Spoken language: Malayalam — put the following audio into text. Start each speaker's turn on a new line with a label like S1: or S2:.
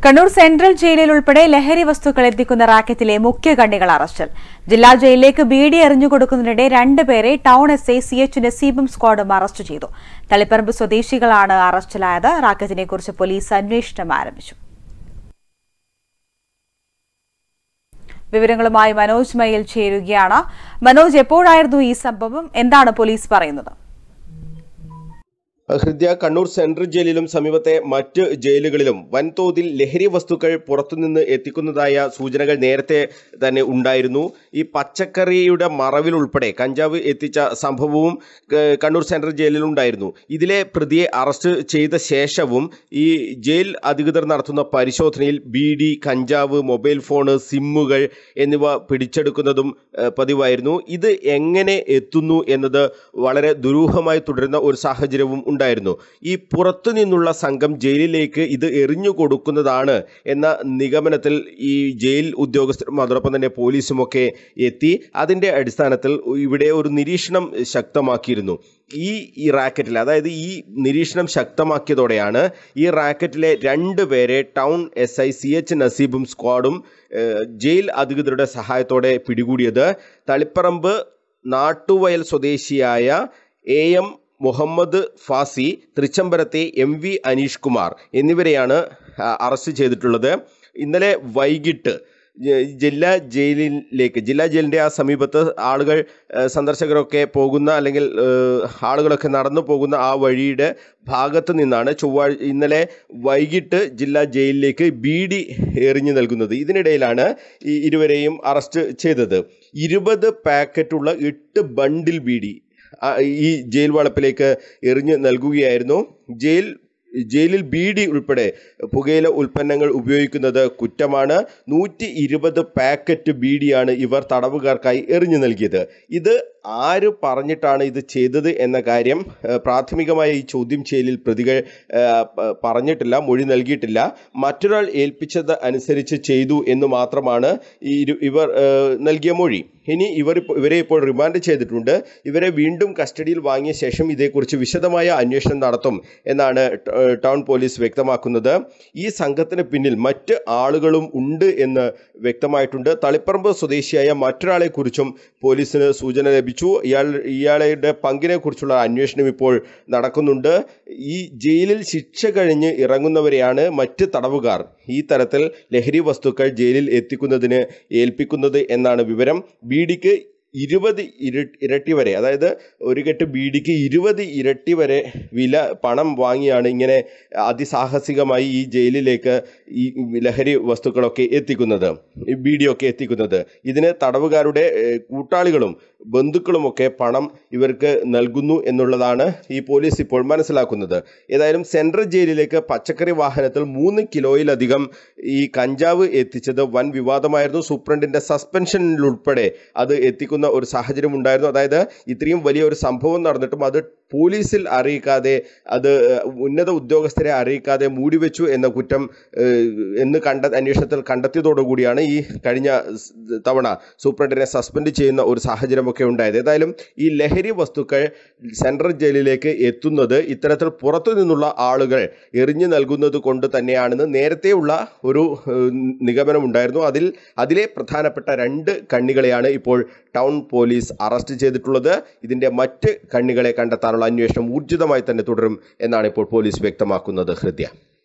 S1: കണ്ണൂർ സെൻട്രൽ ജയിലിൽ ഉൾപ്പെടെ ലഹരി വസ്തുക്കൾ എത്തിക്കുന്ന റാക്കറ്റിലെ മുഖ്യ കണ്ണികൾ അറസ്റ്റിൽ ജില്ലാ ജയിലിലേക്ക് ബീഡി എറിഞ്ഞു കൊടുക്കുന്നതിനിടെ രണ്ടുപേരെ town S I C H നസീബും സ്ക്വാഡും അറസ്റ്റ് ചെയ്തു തളിപ്പറമ്പ് സ്വദേശികളാണ് അറസ്റ്റിലായത് റാക്കറ്റിനെക്കുറിച്ച് പോലീസ് അന്വേഷണം ആരംഭിച്ചു വിവരങ്ങളുമായി മനോജ് മയിൽ ചേരുകയാണ് മനോജ് എപ്പോഴായിരുന്നു ഈ സംഭവം എന്താണ് പോലീസ് പറയുന്നത്
S2: ഹൃദയ കണ്ണൂർ സെൻട്രൽ ജയിലിലും സമീപത്തെ മറ്റ് ജയിലുകളിലും വൻതോതിൽ ലഹരി വസ്തുക്കൾ പുറത്തുനിന്ന് എത്തിക്കുന്നതായ സൂചനകൾ നേരത്തെ തന്നെ ഉണ്ടായിരുന്നു ഈ പച്ചക്കറിയുടെ മറവിൽ ഉൾപ്പെടെ കഞ്ചാവ് എത്തിച്ച സംഭവവും ഏഹ്, കണ്ണൂർ സെൻട്രൽ ജയിലിൽ ഉണ്ടായിരുന്നു ഇതിലെ പ്രതിയെ അറസ്റ്റ് ചെയ്ത ശേഷവും ഈ ജയിൽ അധികൃതർ നടത്തുന്ന പരിശോധനയിൽ ബീഡി കഞ്ചാവ് മൊബൈൽ ഫോണ് സിമ്മുകൾ എന്നിവ പിടിച്ചെടുക്കുന്നതും ഏഹ്, പതിവായിരുന്നു ഇത് എങ്ങനെ എത്തുന്നു എന്നത് വളരെ ദുരൂഹമായി തുടരുന്ന ഒരു സാഹചര്യവും ഉണ്ടായിരുന്നു ഈ പുറത്തു നിന്നുള്ള സംഘം ജയിലിലേക്ക് ഇത് എറിഞ്ഞു കൊടുക്കുന്നതാണ് എന്ന നിഗമനത്തിൽ ഈ ജയിൽ ഉദ്യോഗസ്ഥരും അതോടൊപ്പം തന്നെ പോലീസുമൊക്കെ എത്തി അതിൻ്റെ അടിസ്ഥാനത്തിൽ ഇവിടെ ഒരു നിരീക്ഷണം ശക്തമാക്കിയിരുന്നു ഈ ഈ റാക്കറ്റിൽ അതായത് ഈ നിരീക്ഷണം ശക്തമാക്കിയതോടെയാണ് ഈ റാക്കറ്റിലെ രണ്ട് പേരെ town S I C H നസീബും സ്ക്വാഡും ഏഹ്, ജയിൽ അധികൃതരുടെ സഹായത്തോടെ പിടികൂടിയത് തളിപ്പറമ്പ് നാട്ടുവയൽ സ്വദേശിയായ എ എം മുഹമ്മദ് ഫാസി തൃച്ചംബരത്തെ എം വി അനീഷ് കുമാർ എന്നിവരെയാണ് ആ, അറസ്റ്റ് ചെയ്തിട്ടുള്ളത് ഇന്നലെ വൈകിട്ട് ജ- ജില്ലാ ജയിലിലേക്ക് ജില്ലാ ജയിലിൻ്റെ ആ സമീപത്ത് ആളുകൾ ആ, സന്ദർശകരൊക്കെ പോകുന്ന അല്ലെങ്കിൽ ആ, ആളുകളൊക്കെ നടന്നു പോകുന്ന ആ വഴിയുടെ ഭാഗത്ത് നിന്നാണ് ചൊവ്വാഴ്ച ഇന്നലെ വൈകിട്ട് ജില്ലാ ജയിലിലേക്ക് ബീഡി എറിഞ്ഞു നൽകുന്നത് ഇതിനിടയിലാണ് ഈ ഇരുവരെയും അറസ്റ്റ് ചെയ്തത് ഇരുപത് പാക്കറ്റുള്ള എട്ട് ബണ്ടിൽ ബീഡി ആ, ഈ ജയിൽ വളപ്പിലേക്ക് എറിഞ്ഞ് നൽകുകയായിരുന്നു ജയിൽ ജയിലിൽ ബീഡി ഉൾപ്പെടെ പുകയില ഉൽപ്പന്നങ്ങൾ ഉപയോഗിക്കുന്നത് കുറ്റമാണ് നൂറ്റി ഇരുപത് പാക്കറ്റ് ബീഡിയാണ് ഇവർ തടവുകാർക്കായി എറിഞ്ഞു നൽകിയത് ഇത് ആര് പറഞ്ഞിട്ടാണ് ഇത് ചെയ്തത് എന്ന കാര്യം ഏഹ്, പ്രാഥമികമായ ഈ ചോദ്യം ചെയ്യലിൽ പ്രതികൾ ഏഹ്, പ- പറഞ്ഞിട്ടില്ല മൊഴി നൽകിയിട്ടില്ല മറ്റൊരാൾ ഏൽപ്പിച്ചത് അനുസരിച്ച് ചെയ്തു എന്ന് മാത്രമാണ് ഈ ഇരു- ഇവർ ഏഹ്, നൽകിയ മൊഴി ഇനി ഇവർ ഇപ്പോൾ- ഇവരെ ഇപ്പോൾ റിമാൻഡ് ചെയ്തിട്ടുണ്ട് ഇവരെ വീണ്ടും കസ്റ്റഡിയിൽ വാങ്ങിയ ശേഷം ഇതേക്കുറിച്ച് വിശദമായ അന്വേഷണം നടത്തും എന്നാണ് ട- ഏഹ് ടൗൺ പോലീസ് വ്യക്തമാക്കുന്നത് ഈ സംഘത്തിന് പിന്നിൽ മറ്റ് ആളുകളും ഉണ്ട് എന്ന് വ്യക്തമായിട്ടുണ്ട് തളിപ്പറമ്പ് സ്വദേശിയായ മറ്റൊരാളെ കുറിച്ചും പോലീസിന് സൂചന ലഭിച്ചു ഇയാൾ ഇയാളുടെ പങ്കിനെ കുറിച്ചുള്ള അന്വേഷണം ഇപ്പോൾ നടക്കുന്നുണ്ട് ഈ ജയിലിൽ ശിക്ഷ കഴിഞ്ഞ് ഇറങ്ങുന്നവരെയാണ് മറ്റ് തടവുകാർ ഈ തരത്തിൽ ലഹരി വസ്തുക്കൾ ജയിലിൽ എത്തിക്കുന്നതിന് ഏൽപ്പിക്കുന്നത് എന്നാണ് വിവരം ബീഡിക്ക് ഇരുപത് ഇര ഇരട്ടി വരെ അതായത് ഒരു കെട്ട് ബീഡിക്ക് ഇരുപത് ഇരട്ടി വരെ വില പണം വാങ്ങിയാണ് ഇങ്ങനെ അതിസാഹസികമായി ഈ ജയിലിലേക്ക് ഈ ലഹരി വസ്തുക്കളൊക്കെ എത്തിക്കുന്നത് ഈ ബീഡിയൊക്കെ എത്തിക്കുന്നത് ഇതിന് തടവുകാരുടെ ഏഹ്, കൂട്ടാളികളും ബന്ധുക്കളുമൊക്കെ പണം ഇവർക്ക് നൽകുന്നു എന്നുള്ളതാണ് ഈ പോലീസ് ഇപ്പോൾ മനസ്സിലാക്കുന്നത് ഏതായാലും സെൻട്രൽ ജയിലിലേക്ക് പച്ചക്കറി വാഹനത്തിൽ മൂന്ന് കിലോയിലധികം ഈ കഞ്ചാവ് എത്തിച്ചത് വൻ വിവാദമായിരുന്നു സൂപ്രണ്ടിന്റെ സസ്പെൻഷനിലുൾപ്പെടെ അത് എത്തിക്കുന്ന ഒരു സാഹചര്യം ഉണ്ടായിരുന്നു അതായത് ഇത്രയും വലിയ ഒരു സംഭവം നടന്നിട്ടും അത് പോലീസിൽ അറിയിക്കാതെ അത് ഉന്നത ഉദ്യോഗസ്ഥരെ അറിയിക്കാതെ മൂടിവെച്ചു എന്ന കുറ്റം ഏഹ്, എന്ന് കണ്ട അന്വേഷണത്തിൽ കണ്ടെത്തിയതോടുകൂടിയാണ് ഈ കഴിഞ്ഞ സ് തവണ സൂപ്രണ്ടിനെ സസ്പെൻഡ് ചെയ്യുന്ന ഒരു സാഹചര്യമൊക്കെ ഉണ്ടായത് ഏതായാലും ഈ ലഹരി വസ്തുക്കൾ സെൻട്രൽ ജയിലിലേക്ക് എത്തുന്നത് ഇത്തരത്തിൽ പുറത്തു നിന്നുള്ള ആളുകൾ എറിഞ്ഞു നൽകുന്നത് കൊണ്ട് തന്നെയാണെന്ന് നേരത്തെയുള്ള ഒരു ഏഹ്, നിഗമനം ഉണ്ടായിരുന്നു അതിൽ അതിലെ പ്രധാനപ്പെട്ട രണ്ട് കണ്ണികളെയാണ് ഇപ്പോൾ ടൗൺ പോലീസ് അറസ്റ്റ് ചെയ്തിട്ടുള്ളത് ഇതിന്റെ മറ്റ് കണ്ണികളെ കണ്ടെത്താനുള്ള അന്വേഷണം ഊർജിതമായി തന്നെ തുടരും എന്നാണ് ഇപ്പോൾ പോലീസ് വ്യക്തമാക്കുന്നത് ഹൃദയ